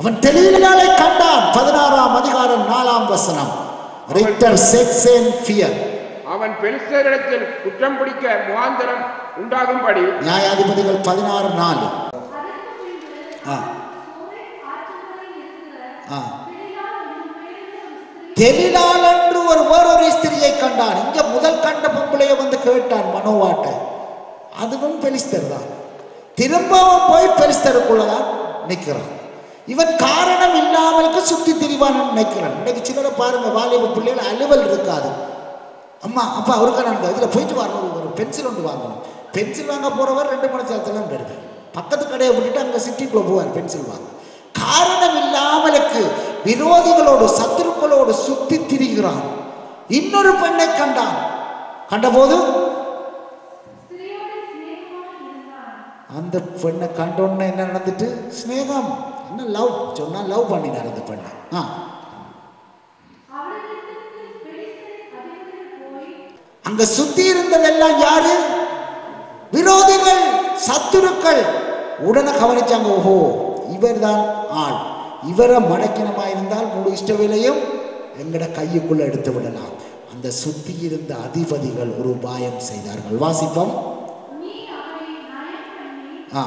அவன் தெளிவினாலே கண்டான் பதினாறாம் அதிகாரம் நாலாம் வசனம் ரிக்டர் செக்ஸ் அண்ட் ஃபியர் அவன் பெலிஸ்தரிடத்தில் குற்றம் பிடிக்க முகாந்திரம் உண்டாகும்படி நியாயாதிபதிகள் பதினாறு நாலு ஆ ஆ தெளிலால் என்று ஒரு வேறொரு ஸ்திரியை கண்டான் இங்க முதல் கண்ட பொம்பளைய வந்து கேட்டான் மனோவாட்ட அதுவும் பெலிஸ்தர் தான் திரும்பவும் போய் பெலிஸ்தருக்குள்ளதான் நிற்கிறான் இவன் காரணம் இல்லாமலுக்கு சுத்தி திரிவான்னு நினைக்கிறான் இன்னைக்கு சிலரை பாருங்க வாலிப பிள்ளைகள் அலுவல் இருக்காது அம்மா அப்பா அவருக்கு நான் இதில் போயிட்டு வரணும் ஒரு பென்சில் ஒன்று வாங்கணும் பென்சில் வாங்க போகிறவர் ரெண்டு மணி நேரத்தில் வருவார் பக்கத்து கடையை விட்டுட்டு அங்கே சிட்டிக்குள்ளே போவார் பென்சில் வாங்க காரணம் இல்லாமலுக்கு விரோதிகளோடு சத்துருக்களோடு சுத்தி திரிகிறான் இன்னொரு பெண்ணை கண்டான் கண்டபோது அந்த பெண்ணை கண்டோன்னு என்ன நடந்துட்டு ஸ்நேகம் என்ன லவ் சொன்னா லவ் பண்ணினார் அந்த பெண்ணை ஆ அங்க சுத்தி இருந்ததெல்லாம் யாரு விரோதிகள் சத்துருக்கள் உடனே கவனிச்சாங்க ஓஹோ இவர்தான் ஆள் இவரை மடக்கினமா இருந்தால் முழு இஷ்டவிலையும் எங்கட கையுக்குள்ள எடுத்து விடலாம் அந்த சுத்தி இருந்த அதிபதிகள் ஒரு உபாயம் செய்தார்கள் வாசிப்போம் ஆ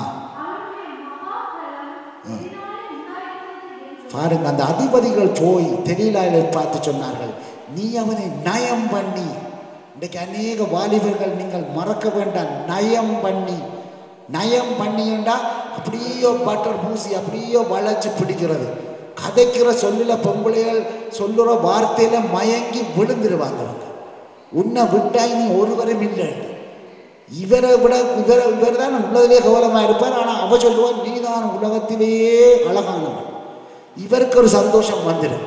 பாருங்க அந்த அதிபதிகள் போய் தெரியலாயில பார்த்து சொன்னார்கள் நீ அவனை நயம் பண்ணி இன்றைக்கு அநேக வாலிபர்கள் நீங்கள் மறக்க வேண்டாம் நயம் பண்ணி நயம் பண்ணிண்டா அப்படியோ பட்டர் பூசி அப்படியோ வளைச்சு பிடிக்கிறது கதைக்கிற சொல்லுல பொம்பளைகள் சொல்லுற வார்த்தையில மயங்கி விழுந்துருவாங்க அவங்க உன்னை விட்டாய் நீ ஒருவரும் இல்லை இவரை விட இவரை இவர் தான் உள்ளதிலே கவலமாக இருப்பார் ஆனால் அவ சொல்லுவார் நீதான் உலகத்திலேயே அழகானவன் இவருக்கு ஒரு சந்தோஷம் வந்துடும்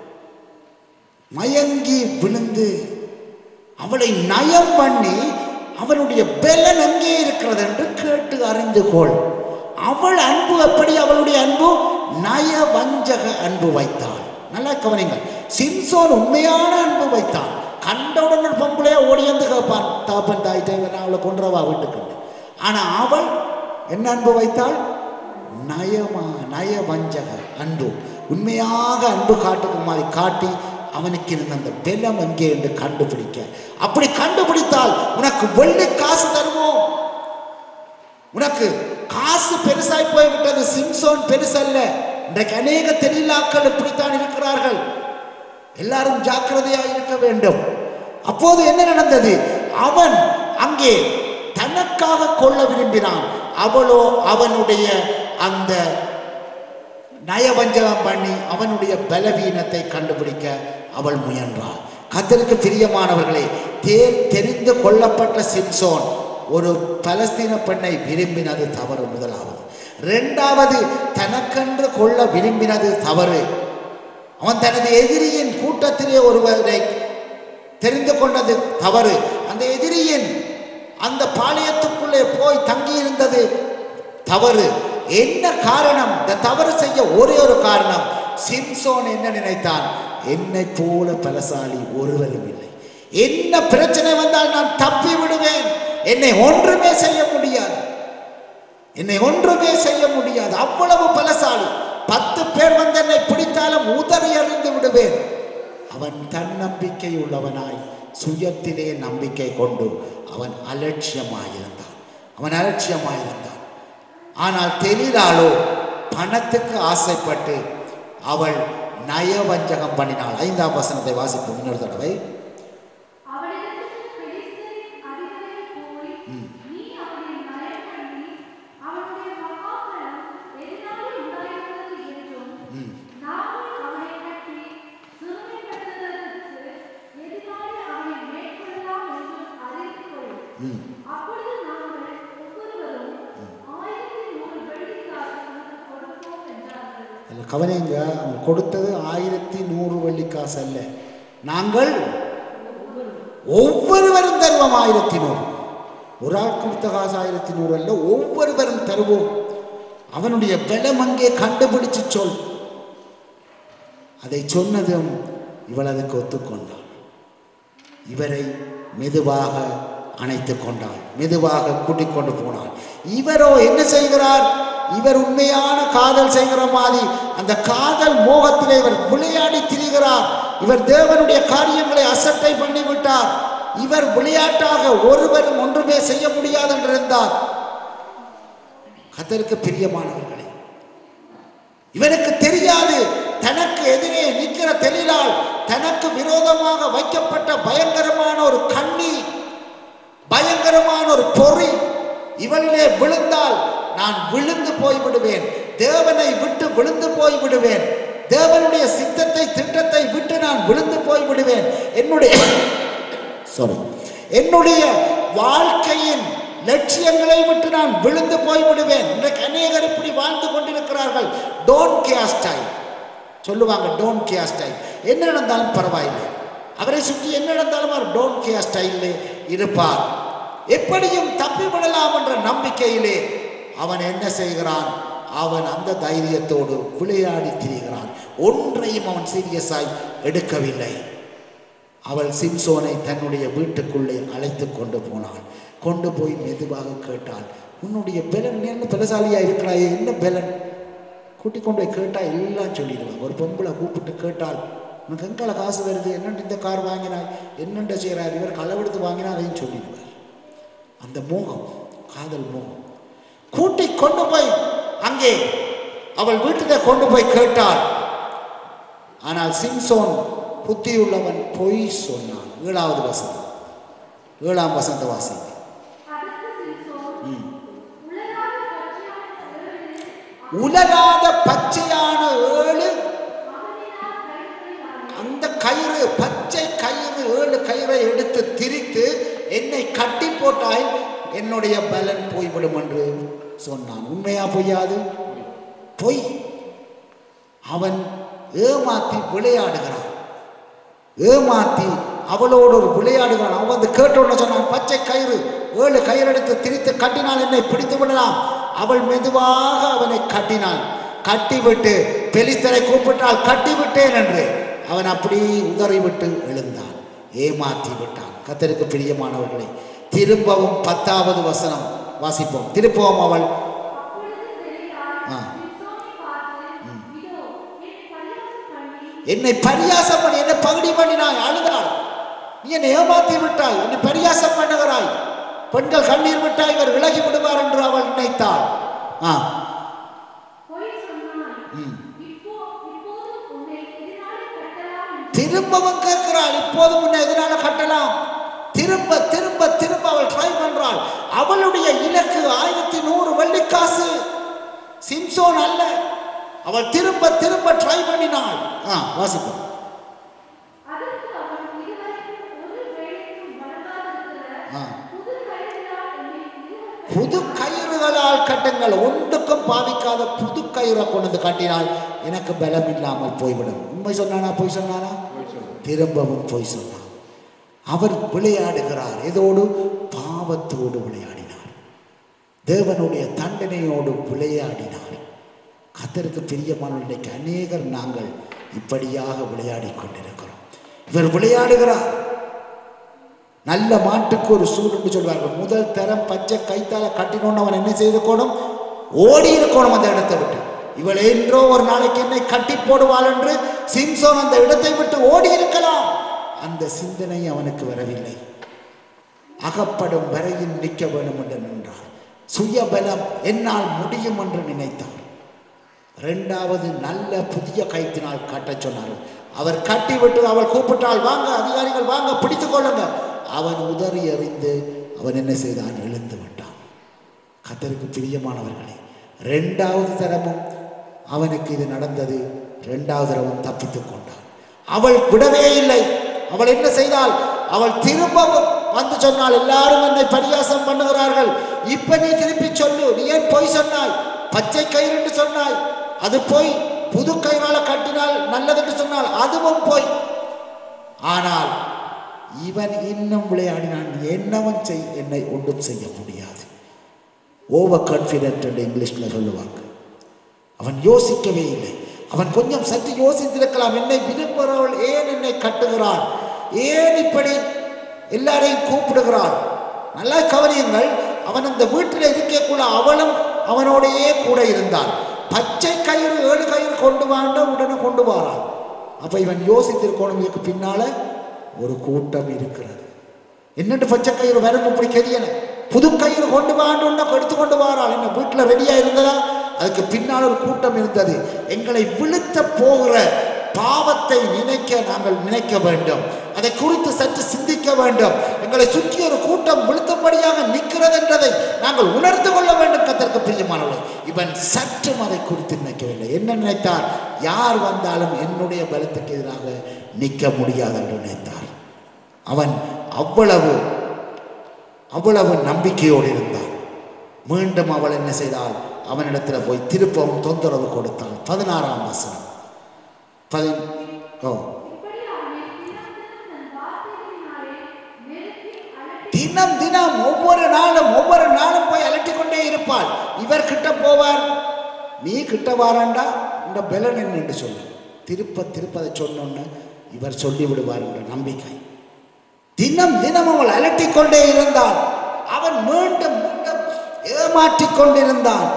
மயங்கி விழுந்து அவளை நயம் பண்ணி அவனுடைய பெலன் எங்கே இருக்கிறது என்று கேட்டு அறிந்து கொள் அவள் அன்பு எப்படி அவளுடைய அன்பு நய வஞ்சக அன்பு வைத்தாள் நல்லா கவனிங்கள் சிம்சோன் உண்மையான அன்பு வைத்தான் கண்டவுடன் ஒரு பொம்பளையா ஓடி வந்து கேட்பான் தாப்பன் தாயிட்ட நான் அவளை கொன்றவா வீட்டுக்கு ஆனா அவள் என்ன அன்பு வைத்தாள் நயமா நய வஞ்சக அன்பு உண்மையாக அன்பு காட்டுக்கு மாதிரி காட்டி அவனுக்கு இருந்த அந்த பெலம் எங்கே என்று கண்டுபிடிக்க அப்படி கண்டுபிடித்தால் உனக்கு வெள்ளி காசு தருவோம் உனக்கு காசு பெருசாய் போய்விட்டது சிம்சோன் பெருசல்ல இன்றைக்கு அநேக தெரியலாக்கள் இப்படித்தான் இருக்கிறார்கள் எல்லாரும் ஜாக்கிரதையாக இருக்க வேண்டும் அப்போது என்ன நடந்தது அவன் அங்கே தனக்காக கொள்ள விரும்பினான் அவளோ அவனுடைய அந்த நயவஞ்சகம் பண்ணி அவனுடைய பலவீனத்தை கண்டுபிடிக்க அவள் முயன்றாள் கத்தருக்கு பிரியமானவர்களே தேர் தெரிந்து கொள்ளப்பட்ட சிம்சோன் ஒரு பலஸ்தீன பெண்ணை விரும்பினது தவறு முதலாவது இரண்டாவது தனக்கென்று கொள்ள விரும்பினது தவறு அவன் தனது எதிரியின் கூட்டத்திலே ஒருவரை தெரிந்து கொண்டது தவறு அந்த எதிரியின் அந்த பாளையத்துக்குள்ளே போய் தங்கியிருந்தது தவறு என்ன காரணம் இந்த தவறு செய்ய ஒரே ஒரு காரணம் சிம்சோன் என்ன நினைத்தான் என்னை போல பலசாலி ஒருவரும் இல்லை என்ன பிரச்சனை வந்தால் நான் தப்பி விடுவேன் என்னை ஒன்றுமே செய்ய முடியாது என்னை ஒன்றுமே செய்ய முடியாது அவ்வளவு பலசாலி பத்து பேர் வந்து என்னை பிடித்தாலும் உதறி அறிந்து விடுவேன் அவன் தன்னம்பிக்கை உள்ளவனாய் சுயத்திலே நம்பிக்கை கொண்டு அவன் அலட்சியமாயிருந்தான் அவன் அலட்சியமாயிருந்தான் ஆனால் தெளிலாளோ பணத்துக்கு ஆசைப்பட்டு அவள் நயவஞ்சகம் பண்ணினாள் ஐந்தாம் வசனத்தை வாசிப்போம் இன்னொரு தடவை ம் அப்பொழுது நாங்கள் ஒவ்வொருவரும் ஆயிரத்தி நூறு வெள்ளிக்காசு உனக்கு கொடுப்போம் என்றார்கள் அதில் கவனிங்க அவன் கொடுத்தது ஆயிரத்தி நூறு வெள்ளி காசு அல்ல நாங்கள் ஒவ்வொருவரும் தருவோம் ஆயிரத்தி நூறு ஒரு ஆள் கொடுத்த காசு ஆயிரத்தி நூறு அல்ல ஒவ்வொருவரும் தருவோம் அவனுடைய பலம் அங்கே கண்டுபிடிச்சு சொல் அதை சொன்னதும் இவள் அதுக்கு ஒத்துக்கொண்டாள் இவரை மெதுவாக அணைத்து கொண்டாள் மெதுவாக கூட்டிக் கொண்டு போனாள் இவரோ என்ன செய்கிறார் இவர் உண்மையான காதல் செய்கிற மாதிரி அந்த காதல் மோகத்திலே இவர் விளையாடி திரிகிறார் இவர் தேவனுடைய காரியங்களை அசட்டை பண்ணி விட்டார் இவர் விளையாட்டாக ஒருவரும் ஒன்றுமே செய்ய முடியாது என்று இருந்தார் கத்தருக்கு பிரியமானவர்களே இவனுக்கு தெரியாது தனக்கு எதிரே நிற்கிற தெளிலால் தனக்கு விரோதமாக வைக்கப்பட்ட பயங்கரமான ஒரு கண்ணி பயங்கரமான ஒரு பொறி இவளிலே விழுந்தால் நான் விழுந்து போய் விடுவேன் தேவனை விட்டு விழுந்து போய் விடுவேன் தேவனுடைய சித்தத்தை திட்டத்தை விட்டு நான் விழுந்து போய் விடுவேன் என்னுடைய சாரி என்னுடைய வாழ்க்கையின் லட்சியங்களை விட்டு நான் விழுந்து போய் விடுவேன் இன்றைக்கு அநேகர் இப்படி வாழ்ந்து கொண்டிருக்கிறார்கள் டோன்ட் கேஸ்டாய் சொல்லுவாங்க டோன்ட் கேஸ்டாய் என்ன நடந்தாலும் பரவாயில்லை அவரை சுற்றி என்ன நடந்தாலும் அவர் டோன்ட் கேஸ்டாயில் இருப்பார் எப்படியும் தப்பி விடலாம் என்ற நம்பிக்கையிலே அவன் என்ன செய்கிறான் அவன் அந்த தைரியத்தோடு விளையாடி திரிகிறான் ஒன்றையும் அவன் சீரியஸாய் எடுக்கவில்லை அவள் சிம்சோனை தன்னுடைய வீட்டுக்குள்ளே அழைத்து கொண்டு போனாள் கொண்டு போய் மெதுவாக கேட்டாள் உன்னுடைய பலன் நீ என்ன பலசாலியா இருக்கிறாயே என்ன பலன் கூட்டி கொண்டு போய் கேட்டால் எல்லாம் சொல்லிடுவாங்க ஒரு பொம்பளை கூப்பிட்டு கேட்டால் உனக்கு எங்கால காசு வருது என்னென்று இந்த கார் வாங்கினாய் என்னென்று செய்கிறார் இவர் களவெடுத்து வாங்கினா அதையும் சொல்லிடுவார் அந்த மோகம் காதல் மோகம் கூட்டி கொண்டு போய் அங்கே அவள் வீட்டிலே கொண்டு போய் கேட்டாள் ஆனால் சிம்சோன் புத்தியுள்ளவன் பொய் சொன்னான் ஏழாவது வசனம் ஏழாம் வசந்த வாசி அதற்கு சிம்சோன் ம். உலகாத பச்சையான ஏழு உலராத பச்சையான ஏழு அவனினால் கயிற்றை வாங்கி அந்த கயிறு பச்சை கயிறு ஏழு கயிறை எடுத்து திரித்து என்னை கட்டி போட்டால் என்னுடைய பலன் போய்விடும் என்று சொன்னான் உண்மையா பொய்யாது பொய் அவன் ஏமாத்தி விளையாடுகிறான் ஏமாத்தி அவளோடு ஒரு விளையாடுகிறான் அவன் வந்து கேட்டோன்னு சொன்னான் பச்சை கயிறு ஏழு கயிறு எடுத்து திரித்து கட்டினால் என்னை பிடித்து விடலாம் அவள் மெதுவாக அவனை கட்டினாள் கட்டிவிட்டு பெலிஸ்தரை கூப்பிட்டால் கட்டி விட்டேன் என்று அவன் அப்படி உதறிவிட்டு எழுந்தான் ஏமாத்தி விட்டான் கத்தருக்கு பிரியமானவர்களே திரும்பவும் பத்தாவது வசனம் வாசிப்போம் திருப்பவும் அவள் அப்பொழுது தெளிவாய் ஆ. சிம்சோனை பார்த்து இதோ என் பரியாசம் பண்ணி என்னை பரியாசம் பண்ணி என்னை பகுடி பண்ணினாய் அழுதாள் நீ என்னை ஏமாத்தி விட்டாய் என்னை பரியாசம் பண்ணுகிறாய் பெண்கள் கண்ணீர் விட்டாய் இவர் விலகி விடுவார் என்று அவள் நினைத்தாள் ஆ பொய் சொன்னாய் ம். இப்போ இப்போது உன்னை எதிராளி கட்டலாம் என்று திரும்பவும் கேட்கிறாள் இப்போது முன்ன எதனால கட்டலாம் திரும்ப திரும்ப திரும்ப அவள் ட்ரை பண்றாள் அவளுடைய இலக்கு ஆயிரத்தி நூறு வெள்ளிக்காசு சிம்சோன் அல்ல அவள் திரும்ப திரும்ப ட்ரை பண்ணினாள் ஆ வாசிப்போம் அதற்கு அவன் இதுவரைக்கும் ஒரு வேலைக்கும் வழங்காதிருக்கிற ஆ. புது கயிறினால் என்னை இருவர் புது கயிறுகளால் கட்டுங்கள் ஒன்றுக்கும் பாவிக்காத புது கயிறை கொண்டு வந்து கட்டினால் எனக்கு பலம் இல்லாமல் போய்விடும் உண்மை சொன்னானா பொய் சொன்னானா திரும்பவும் பொய் சொன்னான் அவர் விளையாடுகிறார் எதோடு பாவத்தோடு விளையாடினார் தேவனுடைய தண்டனையோடு விளையாடினார் கத்தருக்கு பிரியமான இன்றைக்கு அநேகர் நாங்கள் இப்படியாக விளையாடி கொண்டிருக்கிறோம் இவர் விளையாடுகிறார் நல்ல மாட்டுக்கு ஒரு சூடு என்று சொல்வார்கள் முதல் தரம் பச்சை கைத்தால கட்டினோன்னு அவன் என்ன செய்திருக்கணும் ஓடி இருக்கணும் அந்த இடத்தை விட்டு இவள் என்றோ ஒரு நாளைக்கு என்னை கட்டி போடுவாள் என்று சிம்சோன் அந்த இடத்தை விட்டு ஓடி இருக்கலாம் அந்த சிந்தனை அவனுக்கு வரவில்லை அகப்படும் வரையில் நிற்க வேண்டும் என்று நின்றார் சுயபலம் என்னால் முடியும் என்று நினைத்தார் ரெண்டாவது நல்ல புதிய கைத்தினால் கட்டச் சொன்னார் அவர் கட்டி விட்டு அவள் கூப்பிட்டாள் வாங்க அதிகாரிகள் வாங்க பிடித்து கொள்ளுங்க அவன் உதறி எறிந்து அவன் என்ன செய்தான் எழுந்து விட்டான் கத்தருக்கு பிரியமானவர்களே ரெண்டாவது தரமும் அவனுக்கு இது நடந்தது ரெண்டாவது தரமும் தப்பித்துக் கொண்டான் அவள் விடவே இல்லை அவள் என்ன செய்தாள் அவள் திரும்பவும் வந்து சொன்னாள் எல்லாரும் என்னை பரியாசம் பண்ணுகிறார்கள் இப்ப நீ திருப்பி சொல்லு நீ ஏன் பொய் சொன்னாய் பச்சை கயிறு என்று சொன்னாய் அது போய் புது கயிறால கட்டினால் நல்லது என்று சொன்னால் அதுவும் போய் ஆனால் இவன் இன்னும் விளையாடினான் என்னவன் செய் என்னை ஒன்றும் செய்ய முடியாது ஓவர் கான்ஃபிடென்ட் என்று இங்கிலீஷில் சொல்லுவாங்க அவன் யோசிக்கவே இல்லை அவன் கொஞ்சம் சற்று யோசித்திருக்கலாம் என்னை விரும்புகிறவள் ஏன் என்னை கட்டுகிறாள் ஏன் இப்படி எல்லாரையும் கூப்பிடுகிறாள் நல்லா கவனியுங்கள் அவன் அந்த வீட்டில் இருக்கக்குள்ள அவளும் அவனோடையே கூட இருந்தான் பச்சை கயிறு ஏழு கயிறு கொண்டு வாண்ட உடனே கொண்டு வாரான் அப்ப இவன் யோசித்திருக்கணும் இதுக்கு பின்னால ஒரு கூட்டம் இருக்கிறது என்னட்டு பச்சை கயிறு வரும் இப்படி கெரியன புது கயிறு கொண்டு வாண்டு எடுத்து கொண்டு வாராள் என்ன வீட்டில் ரெடியா இருந்ததா அதுக்கு பின்னால் ஒரு கூட்டம் இருந்தது எங்களை விழுத்த போகிற பாவத்தை நினைக்க நாங்கள் நினைக்க வேண்டும் அதை குறித்து சற்று சிந்திக்க வேண்டும் எங்களை சுற்றி ஒரு கூட்டம் விழுத்தபடியாக நிற்கிறது என்றதை நாங்கள் உணர்ந்து கொள்ள வேண்டும் கத்தற்கு பிரியமானவர்கள் இவன் சற்றும் அதை குறித்து நினைக்கவில்லை என்ன நினைத்தார் யார் வந்தாலும் என்னுடைய பலத்துக்கு எதிராக நிற்க முடியாது என்று நினைத்தார் அவன் அவ்வளவு அவ்வளவு நம்பிக்கையோடு இருந்தான் மீண்டும் அவள் என்ன செய்தாள் அவனிடத்துல போய் திருப்பவும் தொந்தரவு கொடுத்தாள் பதினாறாம் வசனம் பதி ஓ இப்படி அவனை தினம் தினம் தன் வார்த்தைகளினாலே நெருக்கி அலட்டி தினம் தினம் ஒவ்வொரு நாளும் ஒவ்வொரு நாளும் போய் அலட்டிக் கொண்டே இருப்பாள் இவர் கிட்ட போவார் நீ கிட்ட வாராண்டா இந்த பலன் என்று சொல்லு திருப்ப திருப்ப அதை சொன்னோன்னு இவர் சொல்லி விடுவார் என்ற நம்பிக்கை தினம் தினம் அவள் அலட்டிக் கொண்டே இருந்தாள் அவன் மீண்டும் மீண்டும் ஏமாற்றிக் கொண்டிருந்தான்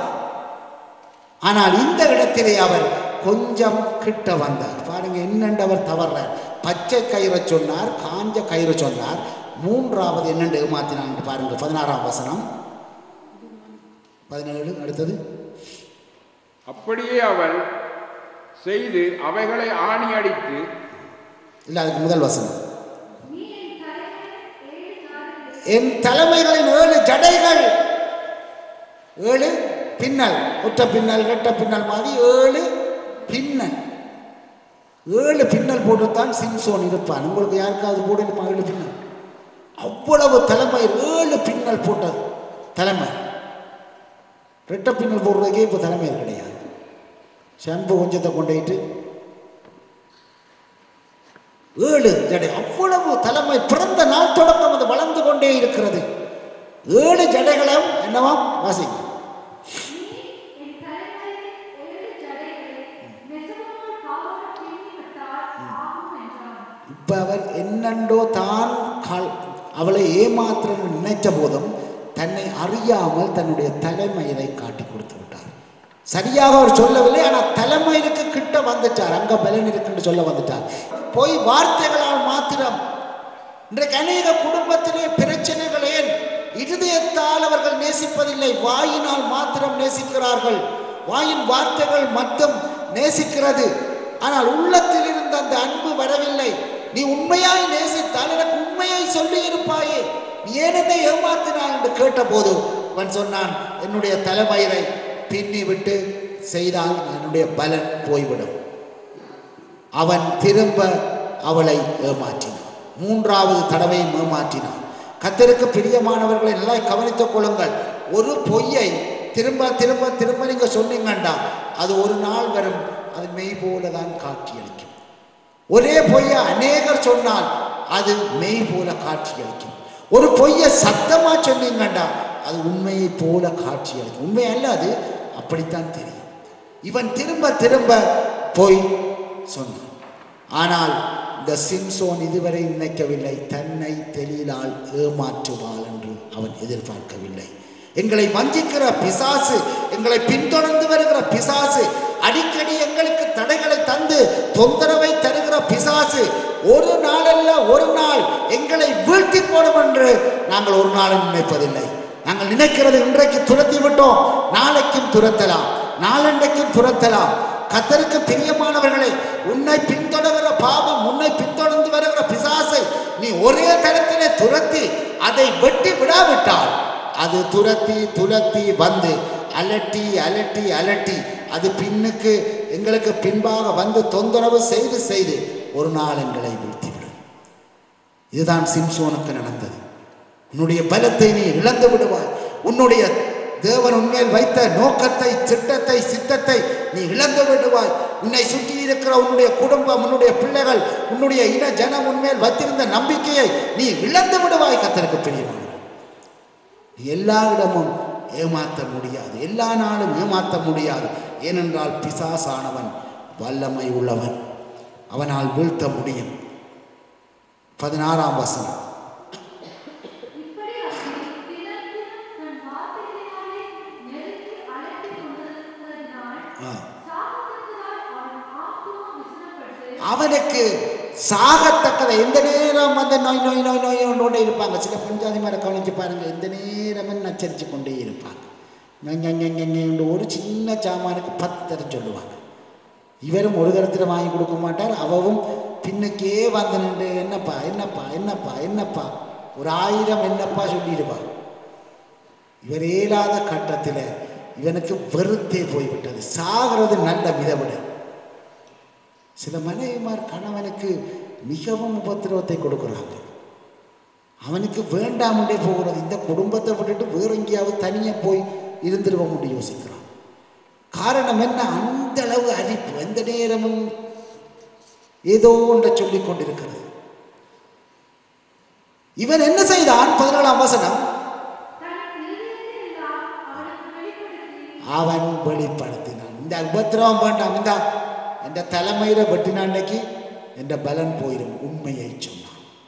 ஆனால் இந்த இடத்திலே அவர் கொஞ்சம் கிட்ட வந்தார் பாருங்க என்னென்று அவர் தவறார் பச்சை கயிறை சொன்னார் காஞ்ச கயிறு சொன்னார் மூன்றாவது என்னென்று ஏமாத்தினான் பாருங்க பதினாறாம் வசனம் பதினேழு அடுத்தது அப்படியே அவன் செய்து அவைகளை ஆணி அடித்து இல்லை அதுக்கு முதல் வசனம் நீ என் தலைமையில் ஏழு ஜாதிகளை என் தலைமைகளின் ஏழு ஜடைகள் ஏழு பின்னல் ஒற்ற பின்னல் ரெட்ட பின்னல் மாதிரி ஏழு பின்னல் ஏழு பின்னல் போட்டுத்தான் சிம்சோன் இருப்பான் உங்களுக்கு யாருக்காவது போடுமா ஏழு பின்னல் அவ்வளவு தலைமை ஏழு பின்னல் போட்டது தலைமை ரெட்ட பின்னல் போடுறதுக்கே இப்போ தலைமை கிடையாது ஷாம்பு கொஞ்சத்தை கொண்டுட்டு ஏழு ஜடை அவ்வளவு தலைமை பிறந்த நாள் தொடக்கம் அது வளர்ந்து கொண்டே இருக்கிறது ஏழு ஜடைகளும் என்னவாம் வாசிங்க என் தலைமையில் ஏழு ஜடைகளை நெசவால் காவல் பின்னிவிட்டால் ஆகும் என்றான் இப்ப அவர் என்னண்டோ தான் கால் அவளை ஏமாற்ற நினைத்த போதும் தன்னை அறியாமல் தன்னுடைய தலைமயிரை காட்டி கொடுத்து விட்டார் சரியாக அவர் சொல்லவில்லை ஆனால் தலைமயிருக்கு கிட்ட வந்துட்டார் அங்க பலன் இருக்குன்னு சொல்ல வந்துட்டார் போய் வார்த்தைகளால் மாத்திரம் இன்றைக்கு அநேக குடும்பத்திலே பிரச்சனைகள் ஏன் இருதயத்தால் அவர்கள் நேசிப்பதில்லை வாயினால் மாத்திரம் நேசிக்கிறார்கள் வாயின் வார்த்தைகள் மட்டும் நேசிக்கிறது ஆனால் உள்ளத்தில் இருந்த அந்த அன்பு வரவில்லை நீ உண்மையாய் நேசித்தால் எனக்கு உண்மையை சொல்லி இருப்பாயே நீ ஏன் என்னை ஏமாத்தினாய் என்று கேட்டபோது அவன் சொன்னான் என்னுடைய தலைமயிரை பின்னி விட்டு செய்தால் என்னுடைய பலன் போய்விடும் அவன் திரும்ப அவளை ஏமாற்றினான் மூன்றாவது தடவையும் ஏமாற்றினான் கத்தருக்கு பிரியமானவர்களை நல்லா கவனித்துக் கொள்ளுங்கள் ஒரு பொய்யை திரும்ப திரும்ப திரும்ப நீங்க சொன்னீங்கண்டா அது ஒரு நாள் வரும் அது மெய் போல தான் காட்சியளிக்கும் ஒரே பொய்யை அநேகர் சொன்னால் அது மெய் போல காட்சியளிக்கும் ஒரு பொய்யை சத்தமா சொன்னீங்கண்டா அது உண்மையை போல காட்சியளிக்கும் உண்மை அல்ல அது அப்படித்தான் தெரியும் இவன் திரும்ப திரும்ப போய் சொன்னான் ஆனால் இந்த சிம்சோன் இதுவரை நினைக்கவில்லை தன்னை தெளிலால் ஏமாற்றுவாள் என்று அவன் எதிர்பார்க்கவில்லை எங்களை வஞ்சிக்கிற பிசாசு எங்களை பின்தொடர்ந்து வருகிற பிசாசு அடிக்கடி எங்களுக்கு தடைகளை தந்து தொந்தரவை தருகிற பிசாசு ஒரு நாளல்ல ஒரு நாள் எங்களை வீழ்த்தி போடும் என்று நாங்கள் ஒரு நாளும் நினைப்பதில்லை நாங்கள் நினைக்கிறது இன்றைக்கு துரத்தி விட்டோம் நாளைக்கும் துரத்தலாம் நாளண்டைக்கும் துரத்தலாம் கத்தருக்கு பிரியமானவர்களே உன்னை பின்தொடர்கிற பாவம் உன்னை பின்தொடர்ந்து வருகிற பிசாசை நீ ஒரே தளத்திலே துரத்தி அதை வெட்டி விடாவிட்டால் அது துரத்தி துரத்தி வந்து அலட்டி அலட்டி அலட்டி அது பின்னுக்கு எங்களுக்கு பின்பாக வந்து தொந்தரவு செய்து செய்து ஒரு நாள் எங்களை வீழ்த்திவிடும் இதுதான் சிம்சோனுக்கு நடந்தது உன்னுடைய பலத்தை நீ இழந்து விடுவாய் உன்னுடைய தேவன் உன்மேல் வைத்த நோக்கத்தை திட்டத்தை சித்தத்தை நீ இழந்து விடுவாய் உன்னை சுற்றி இருக்கிற உன்னுடைய குடும்பம் உன்னுடைய பிள்ளைகள் உன்னுடைய இன ஜனம் உன்மேல் வைத்திருந்த நம்பிக்கையை நீ இழந்து விடுவாய் கத்தருக்கு பிரியமானவர் நீ எல்லா இடமும் ஏமாற்ற முடியாது எல்லா நாளும் ஏமாற்ற முடியாது ஏனென்றால் பிசாசானவன் வல்லமை உள்ளவன் அவனால் வீழ்த்த முடியும் பதினாறாம் வசனம் இப்படி அவனை தினம் தினம் தன் வார்த்தைகளினாலே நெருக்கி அவனுக்கு சாகத்தக்கதை எந்த நேரம் வந்து நோய் நோய் நோய் நோய் கொண்டே இருப்பாங்க சில பஞ்சாதி மேலே கவனிச்சு பாருங்க எந்த நேரமும் நச்சரித்து கொண்டே இருப்பாங்க ஞ, ஞ, ஞ, ஞ, ஞன்னு ஒரு சின்ன சாமானுக்கு பத்து தரம் சொல்லுவாங்க இவரும் ஒரு தரத்தில் வாங்கி கொடுக்க மாட்டார் அவவும் பின்னுக்கே வந்து நின்று என்னப்பா என்னப்பா என்னப்பா என்னப்பா ஒரு ஆயிரம் என்னப்பா சொல்லிடுவா இவர் இயலாத கட்டத்தில் இவனுக்கு வெறுத்தே போய்விட்டது சாகிறது நல்ல மிதவிட சில மனைவிமார் கணவனுக்கு மிகவும் உபத்திரவத்தை கொடுக்குறாங்க அவனுக்கு வேண்டாமலே போகிறது இந்த குடும்பத்தை விட்டுட்டு வேற எங்கேயாவது தனியாக போய் இருந்துருவோம்னு யோசிக்கிறான் காரணம் என்ன அந்த அளவு அரிப்பு எந்த நேரமும் ஏதோ ஒன்றை சொல்லிக் கொண்டிருக்கிறது இவன் என்ன செய்தான் பதினாலாம் வசனம் தன் இருதயத்தில் எல்லாம் அவனுக்கு வெளிப்படுத்தி அவன் வெளிப்படுத்தினான் இந்த உபத்திரவம் வேண்டாம் இந்த என்ற தலைமையில வெட்டின அன்னைக்கு என்ற பலன் போயிடும் உண்மையை சொன்னான்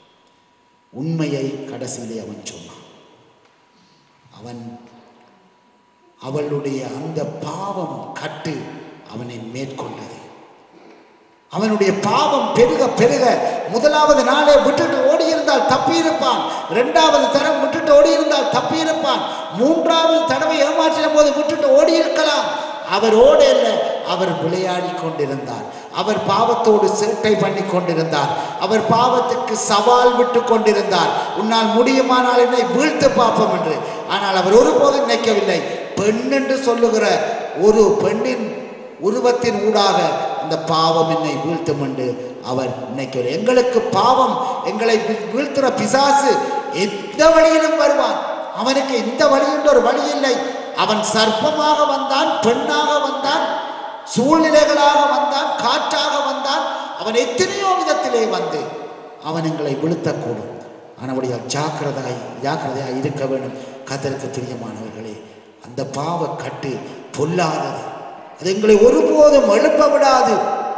உண்மையை கடைசியிலே அவன் சொன்னான் அவன் அவளுடைய அந்த பாவம் கட்டு அவனை மேற்கொண்டது அவனுடைய பாவம் பெருக பெருக முதலாவது நாளே விட்டுட்டு ஓடியிருந்தால் தப்பியிருப்பான் இரண்டாவது தரம் விட்டுட்டு ஓடியிருந்தால் தப்பியிருப்பான் மூன்றாவது தடவை ஏமாற்றின போது விட்டுட்டு ஓடியிருக்கலாம் அவர் ஓட இல்லை அவர் விளையாடி கொண்டிருந்தார் அவர் பாவத்தோடு சேட்டை பண்ணி கொண்டிருந்தார் அவர் பாவத்துக்கு சவால் விட்டு கொண்டிருந்தார் உன்னால் முடியுமானால் என்னை வீழ்த்து பார்ப்போம் என்று ஆனால் அவர் ஒருபோதும் நினைக்கவில்லை பெண் என்று சொல்லுகிற ஒரு பெண்ணின் உருவத்தின் ஊடாக இந்த பாவம் என்னை வீழ்த்தும் என்று அவர் நினைக்கிறார் எங்களுக்கு பாவம் எங்களை வீ- வீழ்த்துற பிசாசு எந்த வழியிலும் வருவான் அவனுக்கு இந்த வழி என்று ஒரு வழி இல்லை அவன் சர்ப்பமாக வந்தான் பெண்ணாக வந்தான் சூழ்நிலைகளாக வந்தான் காற்றாக வந்தான் அவன் எத்தனையோ விதத்திலே வந்து அவன் எங்களை வீழ்த்தக்கூடும் ஆனபடியால் ஜாக்கிரதாய் ஜாக்கிரதையாய் இருக்க வேண்டும் கத்தருக்கு பிரியமானவர்களே அந்த பாவ கட்டு பொல்லாதது அது எங்களை ஒருபோதும் எழுப்ப விடாது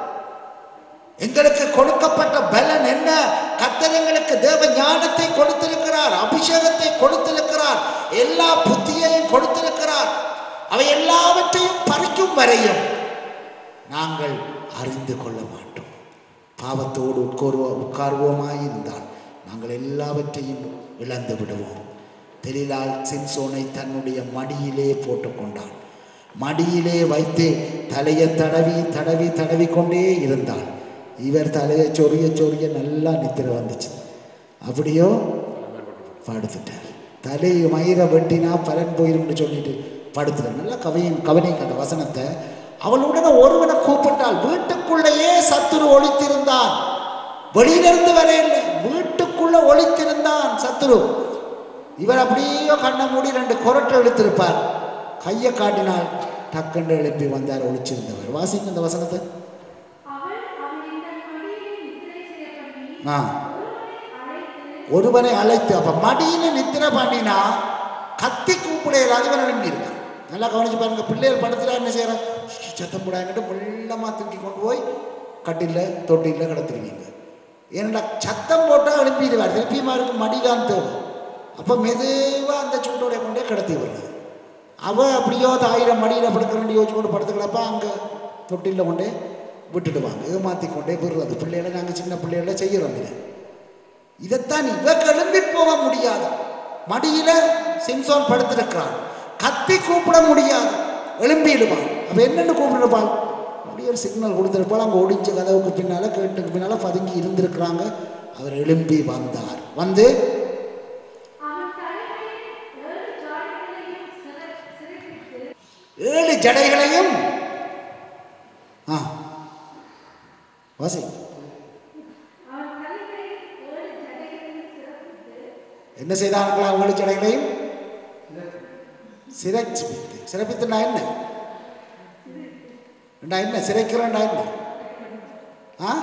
எங்களுக்கு கொடுக்கப்பட்ட பலன் என்ன கர்த்தர் எங்களுக்கு தேவ ஞானத்தை கொடுத்திருக்கிறார் அபிஷேகத்தை கொடுத்திருக்கிறார் எல்லா புத்தியையும் கொடுத்திருக்கிறார் அவை எல்லாவற்றையும் பறிக்கும் வரையும் நாங்கள் அறிந்து கொள்ள மாட்டோம் பாவத்தோடு உட்கோருவோ உட்காருவோமாயிருந்தால் நாங்கள் எல்லாவற்றையும் இழந்து விடுவோம் தெளிலால் சிம்சோனை தன்னுடைய மடியிலே போட்டுக்கொண்டான் மடியிலே வைத்து தலையை தடவி தடவி தடவி கொண்டே இருந்தாள் இவர் தலையை சொரிய சொரிய நல்லா நித்திர வந்துச்சு அப்படியோ படுத்துட்டார் தலை மயிர வெட்டினா பலன் போயிரும்னு சொல்லிட்டு படுத்துட்டார் நல்லா கவையும் கவனியும் கண்ட வசனத்தை அவளுடனே ஒருவனை கூப்பிட்டாள் வீட்டுக்குள்ளேயே சத்துரு ஒளித்திருந்தான் வெளியிலிருந்து வரையில்லை வீட்டுக்குள்ள ஒளித்திருந்தான் சத்துரு இவர் அப்படியே கண்ணை மூடி ரெண்டு குரட்டை இழுத்திருப்பார் கையை காட்டினால் டக்குன்னு எழுப்பி வந்தார் ஒளிச்சிருந்தவர் வாசிங்க இந்த வசனத்தை அவள் அவனை தன் மடியிலே நித்திரை செய்ய பண்ணி ஆ ஒருவனை அழைத்து ஒருவனை அழைத்து அப்ப மடியில நித்திர பண்ணினா கத்தி கூப்பிடையில அதுவன் எழும்பியிருக்கான் நல்லா கவனிச்சு பாருங்க பிள்ளைகள் படத்துல என்ன செய்யற சத்தம் போடாங்கிட்டு முள்ளமா தூக்கி கொண்டு போய் கட்டில தொட்டில கிடத்துருவீங்க ஏன்னா சத்தம் போட்டால் எழுப்பிடுவார் திருப்பியுமா இருக்கு மடிதான் தேவை அப்போ மெதுவாக அந்த சூட்டோட கொண்டே கிடத்தி வருது அவ அப்படியோ ஆயிரம் மடியில் படுக்கிறேன் யோசிச்சு கொண்டு படுத்துக்கிறப்ப அங்கே தொட்டிலில் கொண்டே விட்டுடுவாங்க ஏமாற்றி கொண்டே விடுறது பிள்ளைகளை நாங்கள் சின்ன பிள்ளைகளை செய்கிறோம் இதை இதைத்தான் இவ கிளம்பி போக முடியாது மடியில சிம்சோன் படுத்திருக்கிறான் கத்தி கூப்பிட முடியாது எழும்பிடுவான் அவ என்னன்னு கூப்பிடுவாள் அப்படியே ஒரு சிக்னல் கொடுத்துருப்பாள் அங்கே ஒடிஞ்ச கதவுக்கு பின்னால கேட்டுக்கு பின்னால பதுங்கி இருந்திருக்கிறாங்க அவர் எழும்பி வந்தார் வந்து அவன் தலைமையில் ஏழு ஜாடிகளையும் சிறை- சிறைப்பிட்டு ஏழு ஜடைகளையும் ஆ வாசி அவன் தலைமையில் ஏழு ஜடைகளையும் சிறப்பிட்டு என்ன செய்தார்களா ஏழு ஜடைகளையும் சிறைச்சிபித்து சிறப்பித்துனா என்ன ரெண்டா என்ன சிறைக்கிறேன்டா என்ன ஆ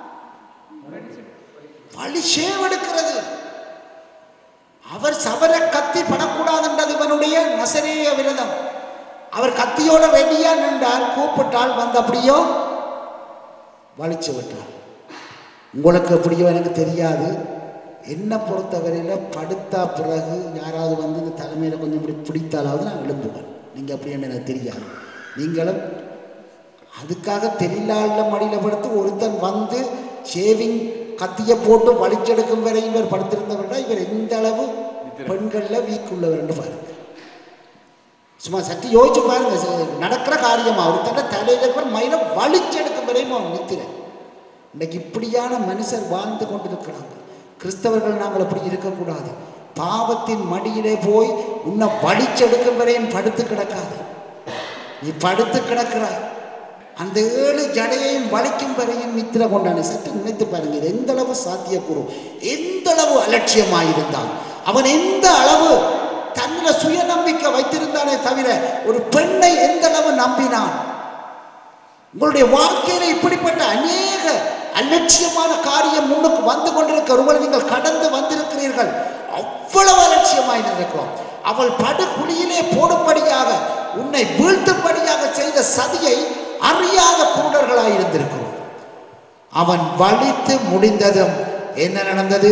வழி சேவெடுக்கிறது அவர் சவர கத்தி படக்கூடாதுன்றது இவனுடைய நசரேய விரதம் அவர் கத்தியோட ரெடியா நின்றார் கூப்பிட்டால் வந்து அப்படியோ வலிச்சு விட்டார் உங்களுக்கு எப்படியோ எனக்கு தெரியாது என்னை பொறுத்தவரையில் படுத்தா பிறகு யாராவது வந்து இந்த தலைமையில் கொஞ்சம் இப்படி பிடித்தாலாவது நான் எழும்புவேன் நீங்கள் அப்படி என்ன எனக்கு தெரியாது நீங்களும் அதுக்காக தெரியலாள மடியில் படுத்து ஒருத்தன் வந்து ஷேவிங் கத்தியை போட்டு வலிச்செடுக்கும் வரை இவர் படுத்திருந்தவர்னா இவர் எந்த அளவு பெண்களில் வீக்குள்ளவர் பாருங்க சும்மா சற்று யோசிச்சு பாருங்க ச- நடக்கிற காரியமா ஒருத்தன் தலையில் இருக்கிற மயில வலிச்செடுக்கும் வரையும் அவன் நிற்கிறேன் இன்னைக்கு இப்படியான மனுஷர் வாழ்ந்து கொண்டிருக்கிறாங்க கிறிஸ்தவர்கள் நாங்கள் அப்படி இருக்கக்கூடாது பாவத்தின் மடியிலே போய் உன்னை வலிச்செடுக்கும் வரையும் படுத்து கிடக்காது நீ படுத்து கிடக்கிறாய் அந்த ஏழு ஜடையையும் வலிக்கும் வரையும் நித்திர கொண்டான சற்று நினைத்து பாருங்க இது எந்த அளவு சாத்தியக்கூறு எந்த அளவு அலட்சியமாயிருந்தான் அவன் எந்த அளவு தன்னில சுயநம்பிக்கை வைத்திருந்தானே தவிர ஒரு பெண்ணை எந்த அளவு நம்பினான் உங்களுடைய வாழ்க்கையில இப்படிப்பட்ட அநேக அலட்சியமான காரியம் முன்னுக்கு வந்து கொண்டிருக்க ஒருவர் நீங்கள் கடந்து வந்திருக்கிறீர்கள் அவ்வளவு அலட்சியமாய் இருக்கிறோம் அவள் படுகுழியிலே போடும்படியாக உன்னை வீழ்த்தும்படியாக செய்த சதியை அறியாத குருடர்களாய் இருந்திருக்கிறோம் அவன் வலித்து முடிந்ததும் என்ன நடந்தது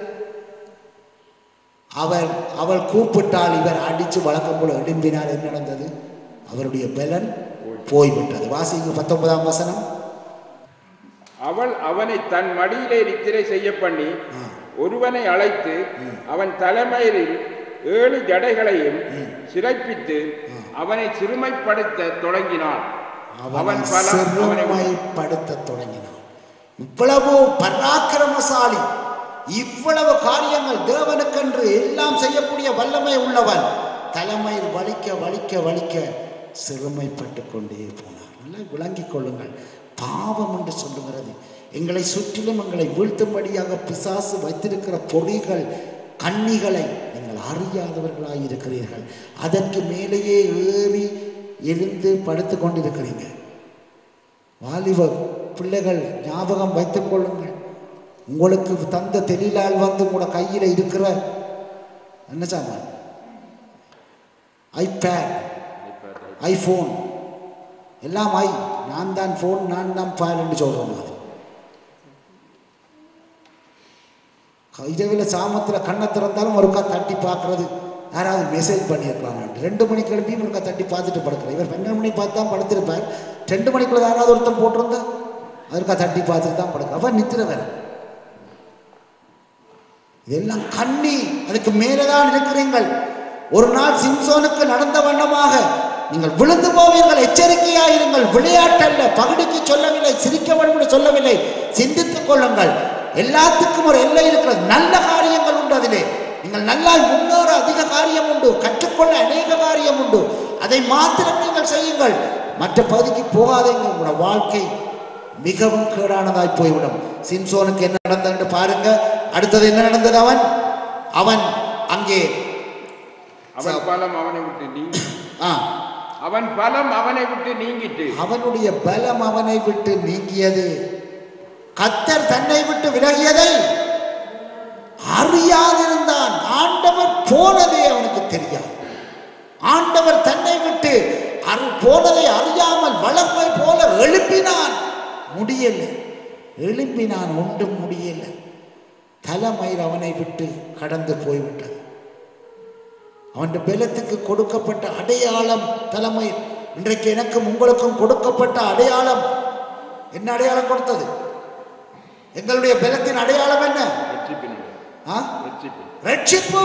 அவர் அவள் கூப்பிட்டால் இவர் அடித்து வழக்கம் போல எழும்பினார் என்ன நடந்தது அவருடைய பலன் போய்விட்டது வாசிங்க பத்தொன்பதாம் வசனம் அவள் அவனை தன் மடியிலே நித்திரை செய்ய பண்ணி ஆ. ஒருவனை அழைத்து அவன் தலைமையில் ஏழு ஜடைகளையும் சிறைப்பித்து அவனை சிறுமைப்படுத்த தொடங்கினான் அவனை அவன் பலம் அவனை சிறுமைப்படுத்த தொடங்கினான் இவ்வளவு பராக்கிரமசாலி இவ்வளவு காரியங்கள் தேவனுக்கென்று எல்லாம் செய்யக்கூடிய வல்லமை உள்ளவன் தலைமையில் வலிக்க வலிக்க வலிக்க சிறுமைப்பட்டு கொண்டே போனார் நல்லா விளங்கிக் கொள்ளுங்கள் பாவம் என்று சொல்லுகிறது எங்களை சுற்றிலும் எங்களை வீழ்த்தும்படியாக பிசாசு வைத்திருக்கிற பொறிகள் கன்னிகளை நீங்கள் அறியாதவர்களாய் இருக்கிறீர்கள் அதற்கு மேலேயே ஏறி எழுந்து படுத்து கொண்டிருக்கிறீங்க வாலிப பிள்ளைகள் ஞாபகம் வைத்துக் கொள்ளுங்கள் உங்களுக்கு தந்த தெளிலால் வந்து உங்களோட கையில் இருக்கிற என்ன சாமான் ஐபேட் ஐஃபோன் எல்லாம் ஐ நான் தான் ஃபோன் நான் தான் பேர்ன்னு சொல்கிறோம் அது இரவில் சாமத்தில் கண்ணை திறந்தாலும் ஒருக்கா தட்டி பார்க்கறது யாராவது மெசேஜ் பண்ணியிருக்கலாம் ரெண்டு மணி கிளம்பியும் ஒருக்கா தட்டி பார்த்துட்டு படுக்கிறேன் இவர் பன்னெண்டு மணி பார்த்து தான் படுத்திருப்பார் ரெண்டு மணிக்குள்ள யாராவது ஒருத்தன் போட்டிருந்தா அதற்கா தட்டி பார்த்துட்டு தான் படுக்கிறேன் அப்போ நித்திர வேற இதெல்லாம் கண்ணி அதுக்கு மேலே தான் இருக்கிறீங்கள் ஒரு நாள் சிம்சோனுக்கு நடந்த வண்ணமாக நீங்கள் விழுந்து போவீர்கள் எச்சரிக்கையாயிருங்கள் விளையாட்டல்ல பகுடிக்கு சொல்லவில்லை சிரிக்க வேண்டும் என்று சொல்லவில்லை சிந்தித்துக் கொள்ளுங்கள் எல்லாத்துக்கும் ஒரு எல்லை இருக்கிறது நல்ல காரியங்கள் உண்டு அதிலே நீங்கள் நல்லா முன்னேற அதிக காரியம் உண்டு கற்றுக்கொள்ள அநேக காரியம் உண்டு அதை மாத்திரம் நீங்கள் செய்யுங்கள் மற்ற பகுதிக்கு போகாதீங்க உங்களோட வாழ்க்கை மிகவும் கேடானதாய் போய்விடும் சிம்சோனுக்கு என்ன நடந்தது என்று பாருங்க அடுத்தது என்ன நடந்தது அவன் அவன் அங்கே அவன் பலம் அவனை விட்டு நீங்கி ஆ அவன் பலம் அவனை விட்டு நீங்கிட்டு அவனுடைய பலம் அவனை விட்டு நீங்கியது கத்தர் தன்னை விட்டு விலகியதை அறியாதிருந்தான் ஆண்டவர் போனதே அவனுக்கு தெரியாது ஆண்டவர் தன்னை விட்டு அரு போனதை அறியாமல் வளர்மை போல எழுப்பினான் முடியல எழுப்பினான் ஒன்றும் முடியல தலைமயிர் அவனை விட்டு கடந்து போய்விட்டது அவன் பலத்துக்கு கொடுக்கப்பட்ட அடையாளம் தலைமை இன்றைக்கு எனக்கும் உங்களுக்கும் கொடுக்கப்பட்ட அடையாளம் என்ன அடையாளம் கொடுத்தது எங்களுடைய பலத்தின் அடையாளம் என்ன ரட்சிப்பினுடைய ஆ? ரட்சிப்பு ரட்சிப்பு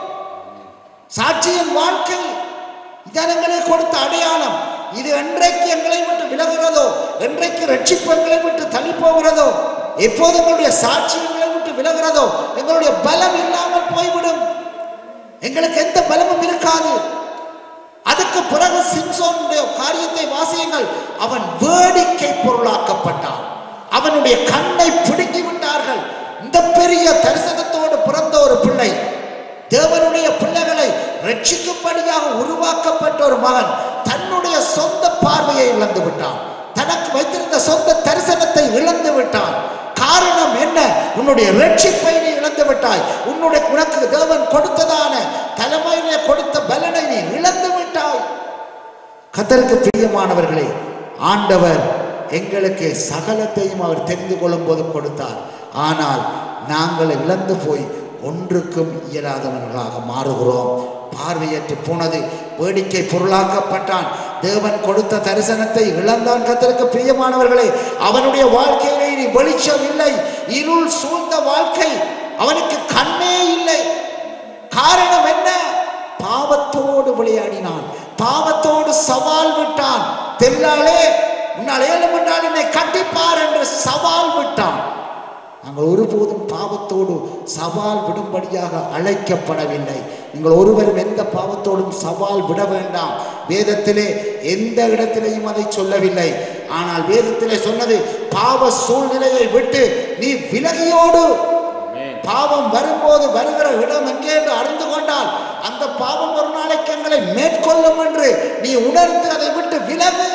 சாட்சியின் வாழ்க்கை இதான் எங்களுக்கு கொடுத்த அடையாளம் இது என்றைக்கு எங்களை விட்டு விலகிறதோ என்றைக்கு ரட்சிப்பு எங்களை விட்டு தள்ளி போகிறதோ எப்போது எங்களுடைய சாட்சி எங்களை விட்டு விலகிறதோ எங்களுடைய பலம் இல்லாமல் போய்விடும் எங்களுக்கு எந்த பலமும் இருக்காது அதுக்கு பிறகு சிம்சோனுடைய காரியத்தை வாசியுங்கள் அவன் வேடிக்கை பொருளாக்கப்பட்டான் அவனுடைய கண்ணை பிடுங்கி விட்டார்கள் இந்த பெரிய தரிசனத்தோடு பிறந்த ஒரு பிள்ளை தேவனுடைய பிள்ளைகளை ரட்சிக்கும்படியாக உருவாக்கப்பட்ட ஒரு மகன் தன்னுடைய சொந்த பார்வையை இழந்து விட்டான் தனக்கு வைத்திருந்த சொந்த தரிசனத்தை இழந்து விட்டான் காரணம் என்ன உன்னுடைய ரட்சிப்பை நீ இழந்து விட்டாய் உன்னுடைய உனக்கு தேவன் கொடுத்ததான தலைமையிலே கொடுத்த பலனை நீ இழந்து விட்டாய் கத்தருக்கு பிரியமானவர்களே ஆண்டவர் எங்களுக்கு சகலத்தையும் அவர் தெரிந்து கொள்ளும் போது கொடுத்தார் ஆனால் நாங்கள் இழந்து போய் ஒன்றுக்கும் இயலாதவர்களாக மாறுகிறோம் பார்வையற்று போனது வேடிக்கை பொருளாக்கப்பட்டான் தேவன் கொடுத்த தரிசனத்தை இழந்தான் கத்தருக்கு பிரியமானவர்களே அவனுடைய வாழ்க்கையிலே இனி வெளிச்சம் இல்லை இருள் சூழ்ந்த வாழ்க்கை அவனுக்கு கண்ணே இல்லை காரணம் என்ன பாவத்தோடு விளையாடினான் பாவத்தோடு சவால் விட்டான் தெல்லாலே உன்னால் ஏழு என்றால் என்னை கட்டிப்பார் என்று சவால் விட்டான் நாங்கள் ஒருபோதும் பாவத்தோடு சவால் விடும்படியாக அழைக்கப்படவில்லை நீங்கள் ஒருவரும் எந்த பாவத்தோடும் சவால் விட வேண்டாம் வேதத்திலே எந்த இடத்திலேயும் அதை சொல்லவில்லை ஆனால் வேதத்திலே சொன்னது பாவ சூழ்நிலையை விட்டு நீ விலகியோடு ஆமென். பாவம் வரும்போது வருகிற இடம் எங்கே என்று அறிந்து கொண்டால் அந்த பாவம் ஒரு நாளைக்கு எங்களை மேற்கொள்ளும் என்று நீ உணர்ந்து அதை விட்டு விலகு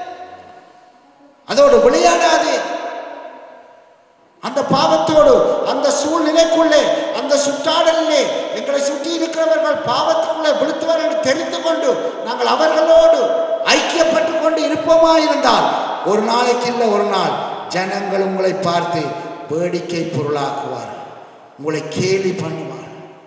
அதோடு விளையாடாதே அந்த பாவத்தோடு அந்த சூழ்நிலைக்குள்ளே அந்த சுற்றாடலிலே எங்களை சுற்றி இருக்கிறவர்கள் பாவத்துக்குள்ளே விழுத்துவார் என்று தெரிந்து கொண்டு நாங்கள் அவர்களோடு ஐக்கியப்பட்டு கொண்டு இருப்போமா இருந்தால் ஒரு நாளைக்கு இல்லை ஒரு நாள் ஜனங்கள் உங்களை பார்த்து வேடிக்கை பொருளாக்குவார்கள் உங்களை கேலி பண்ணுவார்கள்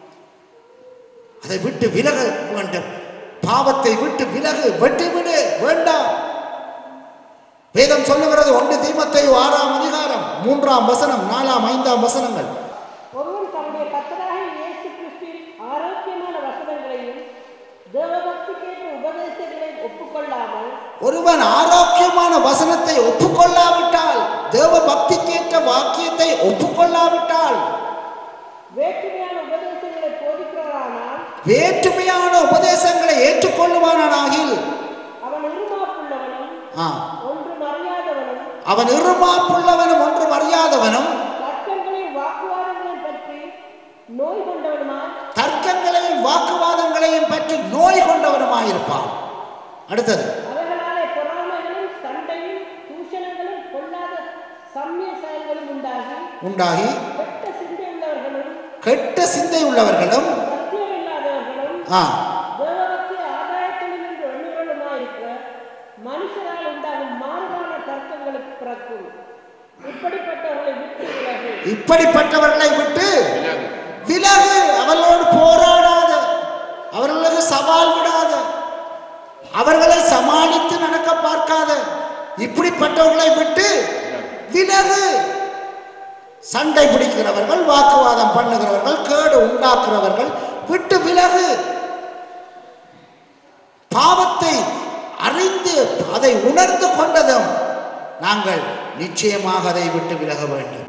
அதை விட்டு விலக வேண்டும் பாவத்தை விட்டு விலகு வெட்டி விடு வேண்டாம் வேதம் சொல்லுகிறது ஒன்று தீமத்தை ஆறாம் அதிகாரம் மூன்றாம் வசனம் நாலாம் ஐந்தாம் வசனங்கள் ஒருவன் தம்முடைய கத்தராகிய இயேசு கிறிஸ்துவின் ஆரோக்கியமான வசனங்களையும் தேவபக்திக்கேற்ற உபதேசங்களையும் ஒப்புக்கொள்ளாமல் ஒருவன் ஆரோக்கியமான வசனத்தை ஒப்புக்கொள்ளாவிட்டால் தேவ பக்திக்கேற்ற வாக்கியத்தை ஒப்புக்கொள்ளாவிட்டால் வேற்றுமையான உபதேசங்களை போதிக்கிறவரானால் வேற்றுமையான உபதேசங்களை ஏற்றுக்கொள்ளுவானாகில் அவன் இருமாப்புள்ளவனும் ஆ, ஒன்றும் அறியாதவனும் அவன் இருமாப்புள்ளவனும் ஒன்றும் அறியாதவனும் தர்க்கங்களையும் வாக்குவாதங்களையும் பற்றி நோய் கொண்டவனுமாய் தர்க்கங்களையும் வாக்குவாதங்களையும் பற்றி நோய் கொண்டவனுமாயிருப்பான் அடுத்தது அவர்களாலே பொறாமைகளும் சண்டையும் தூஷணங்களும் கொள்ளாத சம்மிய செயல்களும் உண்டாகி உண்டாகி கெட்ட சிந்தை உள்ளவர்களும் கெட்ட சிந்தை உள்ளவர்களும் சத்தியம் இல்லாதவர்களும் ஆ, தேவபக்தி ஆதாயத்திலும் என்று எண்ணுகளுமாயிருக்க மனுஷரால் உண்டாகும் மாறுபான தர்க்கங்களுக்கு பிறக்கும் இப்படிப்பட்டவர்களை விட்டு விலகு இப்படிப்பட்டவர்களை விட்டு விலகு. விலகு அவர்களோடு போராடாத அவர்களுக்கு சவால் விடாத அவர்களை சமாளித்து நடக்க பார்க்காத இப்படிப்பட்டவர்களை விட்டு விலகு சண்டை பிடிக்கிறவர்கள் வாக்குவாதம் பண்ணுகிறவர்கள் கேடு உண்டாக்குறவர்கள் விட்டு விலகு பாவத்தை அறிந்து அதை உணர்ந்து கொண்டதும் நாங்கள் நிச்சயமாக அதை விட்டு விலக வேண்டும்